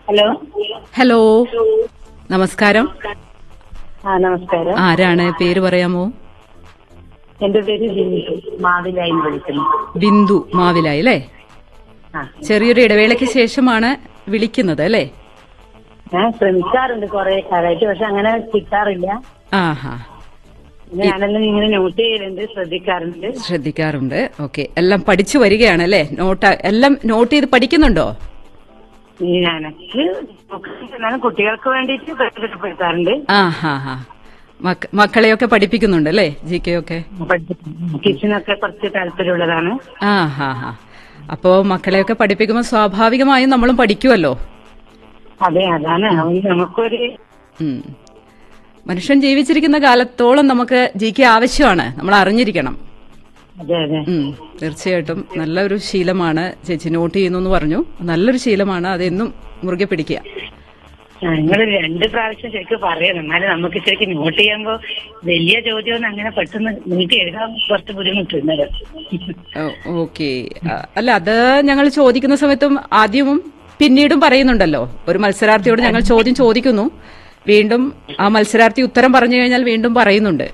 Hello hello നമസ്കാരം ആ നമസ്കാരം ആരാണ് പേര് പറയാമോ എന്റെ പേര് ബിന്ദു മാവിലായി വിളിക്കുന്നു ബിന്ദു മാവിലായി അല്ലേ ആ ചെറിയൊരു ഇടവേളയ്ക്ക് ശേഷമാണ് വിളിക്കുന്നത് അല്ലേ ഞാൻ ശ്രമിക്കാറുണ്ട് കുറെ കാലമായിട്ട് പക്ഷെ അങ്ങനെ കിട്ടാറില്ല ആഹാ പിന്നെ ഞാനെല്ലാം ഇങ്ങനെ നോട്ട് ചെയ്യലുണ്ട് ശ്രദ്ധിക്കാറുണ്ട് ശ്രദ്ധിക്കാറുണ്ട് ഓക്കെ എല്ലാം പഠിച്ചു വരികയാണ് അല്ലേ നോട്ട് എല്ലാം നോട്ട് ചെയ്ത് പഠിക്കുന്നുണ്ടോ ഈ എനിക്ക് എന്നാലും കുട്ടികൾക്ക് വേണ്ടിയിട്ട് പ്രയോജനപ്പെടുത്താറുണ്ട് ആ ഹാ ഹാ മക്ക- മക്കളെയൊക്കെ പഠിപ്പിക്കുന്നുണ്ട് അല്ലേ ജി കെ ഒക്കെ കിച്ചനൊക്കെ കുറച്ച് താല്പര്യമുള്ളതാണ് ആ ഹാ ഹാ അപ്പോ മക്കളെയൊക്കെ പഠിപ്പിക്കുമ്പോൾ സ്വാഭാവികമായും നമ്മളും പഠിക്കുമല്ലോ അതെ അതാണ് അതുകൊണ്ട് നമുക്കൊരു ഉം. മനുഷ്യൻ ജീവിച്ചിരിക്കുന്ന കാലത്തോളം നമുക്ക് ജി കെ ആവശ്യമാണ് നമ്മൾ അറിഞ്ഞിരിക്കണം അതെ അതെ ഉം, തീർച്ചയായിട്ടും നല്ലൊരു ശീലമാണ് ചേച്ചി നോട്ട് ചെയ്യുന്നു എന്ന് പറഞ്ഞു നല്ലൊരു ശീലമാണ് അതെന്നും മുറുകെ പിടിക്കുക നിങ്ങൾ രണ്ട് പ്രാവശ്യം ശരിക്കും പറയണം എന്നാലും നമുക്ക് ശരിക്കും നോട്ട് ചെയ്യുമ്പോ വലിയ ചോദ്യമൊന്നും അങ്ങനെ പെട്ടെന്ന് നീട്ടി എഴുതാൻ കുറച്ച് ബുദ്ധിമുട്ടുണ്ട് ഓക്കെ അല്ല അത് ഞങ്ങൾ ചോദിക്കുന്ന സമയത്തും ആദ്യവും പിന്നീടും പറയുന്നുണ്ടല്ലോ ഒരു മത്സരാർത്ഥിയോട് ഞങ്ങൾ ചോദ്യം ചോദിക്കുന്നു വീണ്ടും ആ മത്സരാർത്ഥി ഉത്തരം പറഞ്ഞു കഴിഞ്ഞാൽ വീണ്ടും പറയുന്നുണ്ട്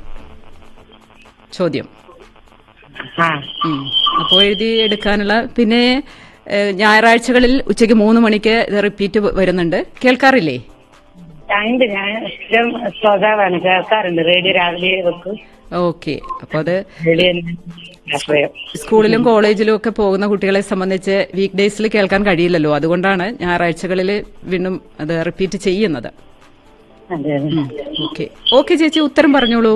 ചോദ്യം ആ ഉം. അപ്പോൾ എഴുതി എടുക്കാനുള്ള പിന്നെ ഏഹ്, ഞായറാഴ്ചകളിൽ ഉച്ചയ്ക്ക് മൂന്ന് മണിക്ക് ഇത് റിപ്പീറ്റ് വരുന്നുണ്ട് കേൾക്കാറില്ലേ ഉണ്ട് ഞാൻ സ്ഥിരം ശ്രോതാവാണ് കേൾക്കാറുണ്ട് റേഡിയോ രാവിലെ വെക്കും ഓക്കെ അപ്പോൾ അത് റേഡിയോ ആശ്രയം സ്കൂളിലും കോളേജിലും ഒക്കെ പോകുന്ന കുട്ടികളെ സംബന്ധിച്ച് വീക്ക് ഡേയ്സിൽ കേൾക്കാൻ കഴിയില്ലല്ലോ അതുകൊണ്ടാണ് ഞായറാഴ്ചകളിൽ വീണ്ടും അത് റിപ്പീറ്റ് ചെയ്യുന്നത് അതെ അതെ ഓക്കെ ഓക്കെ ചേച്ചി ഉത്തരം പറഞ്ഞോളൂ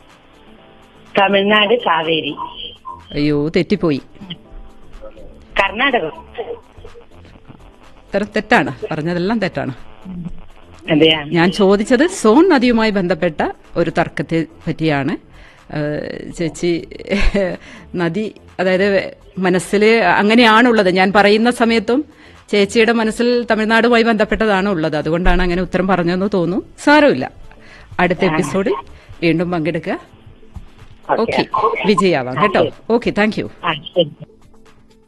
തമിഴ്നാട് കാവേരി അയ്യോ തെറ്റിപ്പോയി കർണാടകം ഉത്തരം തെറ്റാണ് പറഞ്ഞതെല്ലാം തെറ്റാണ് അതെയാ ഞാൻ ചോദിച്ചത് സോൺ നദിയുമായി ബന്ധപ്പെട്ട ഒരു തർക്കത്തെ പറ്റിയാണ് ഏഹ് ചേച്ചി നദി അതായത് മനസ്സിൽ അങ്ങനെയാണുള്ളത് ഞാൻ പറയുന്ന സമയത്തും ചേച്ചിയുടെ മനസ്സിൽ തമിഴ്നാടുമായി ബന്ധപ്പെട്ടതാണ് ഉള്ളത് അതുകൊണ്ടാണ് അങ്ങനെ ഉത്തരം പറഞ്ഞതെന്ന് തോന്നുന്നു സാരമില്ല അടുത്ത എപ്പിസോഡിൽ വീണ്ടും പങ്കെടുക്കുക ഓക്കെ വിജയാവാം കേട്ടോ ഓക്കെ താങ്ക് യു ആ ശരി